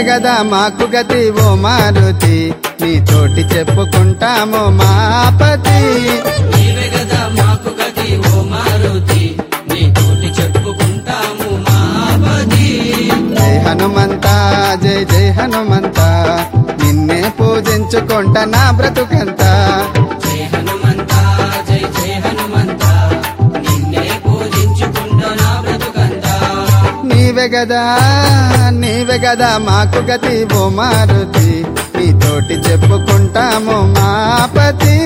కదా మాకు గతి ఓ మారుతి నీతోటి చెప్పుకుంటాము మాపతి నీవే గదా మాకు గతి ఓ మారుతి నీతోటి చెప్పుకుంటాము మాపతి జై హనుమంత జై జై హనుమంత నిన్నే పూజించుకుంట నా బ్రతుకంత జై హనుమంత జై జై హనుమంత నిన్నే పూజించుకుంటా నా బ్రతుకంతా నీవే గదా నీవే గదా మాకు గతి ఓ మారుతి నీతోటి చెప్పుకుంటాము మాపతి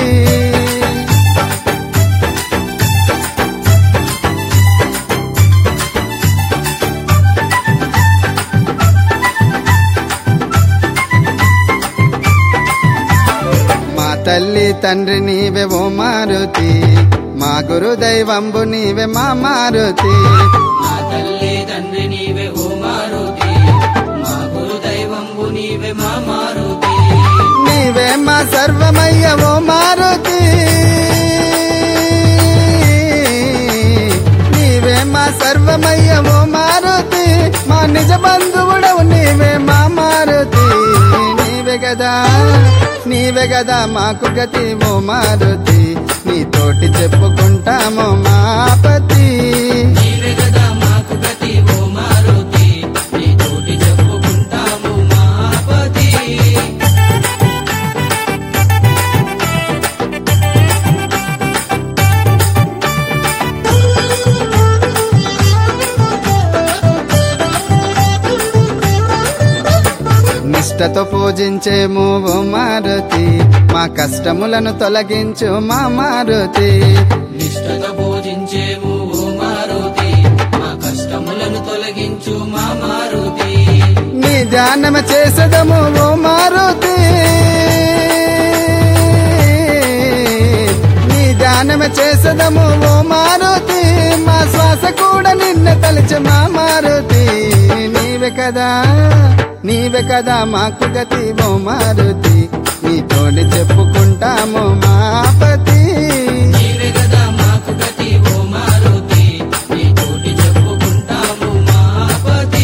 మా తల్లి తండ్రి నీవే ఓ మారుతి మా గురు దైవంబు నీవే మా మారుతి మా తల్లి తండ్రి నీవే ఓ మారుతి మా గురు దైవంబు నీవే మా మారుతి నీవే మా సర్వమయ్య ఓ మారుతి నీవే మా సర్వమయ్య ఓ మారుతి మా నిజ బంధువుడవు నీవే మా మారుతి నీవే గదా నీవే గదా మాకు గతి ఓ మారుతి నీతోటి చెప్పుకుంటాము మాపతి నీవే గదా మాకు గతి ఓ మారుతి నీతోటి చెప్పుకుంటాము మాపతి నిష్టతో పూజించేము ఓ మారుతి మా కష్టములను తొలగించు మా మారుతి నిష్ఠతో పూజించేము ఓ మారుతి మా కష్టములను తొలగించు మా మారుతి నీ ధ్యానము చేసదము ఓ మారుతి నీ ధ్యానము చేసదము ఓ మారుతి మా శ్వాస కూడా నిన్న తలిచే మా మారుతి నీవే కదా నీవే కదా మాకు గతి ఓ మారుతి నీతోని చెప్పుకుంటాము మాపతి నీవే గదా మాకు గతి ఓ మారుతి నీతోటి చెప్పుకుంటాము మాపతి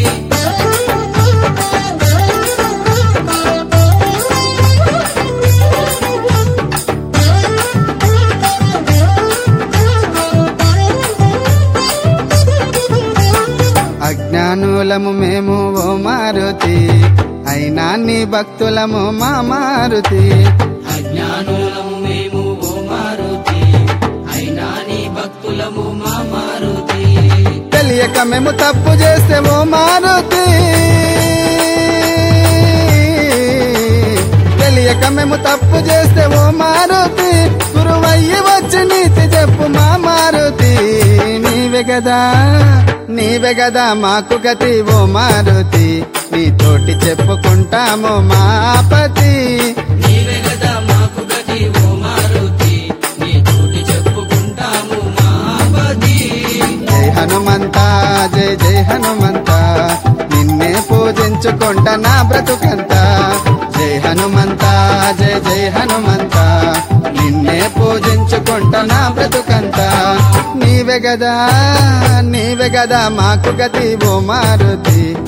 అజ్ఞానులము మేము ఓ మారుతి అయినా నీ భక్తులము మా మారుతి అజ్ఞానులము మేము ఓ మారుతి అయినా నీ భక్తులము మా మారుతి తెలియక మేము తప్పు చేస్తే ఓ మారుతి తెలియక మేము తప్పు చేస్తే ఓ మారుతి గురువయ్యి వచ్చి నీతి చెప్పు మా మారుతి నీవే కదా నీవే కదా మాకు గతి ఓ మారుతి నీతోటి చెప్పుకుంటాము మాపతి నీవే గదా మాకు గతి ఓ మారుతి నీతోటి చెప్పుకుంటాము మాపతి జై హనుమంత జై జై హనుమంత నిన్నే పూజించుకుంట నా బ్రతుకంత జై హనుమంత జై జై హనుమంత నిన్నే పూజించుకుంట నా బ్రతుకంత నీవే గదా నీవే గదా మాకు గతి ఓ మారుతి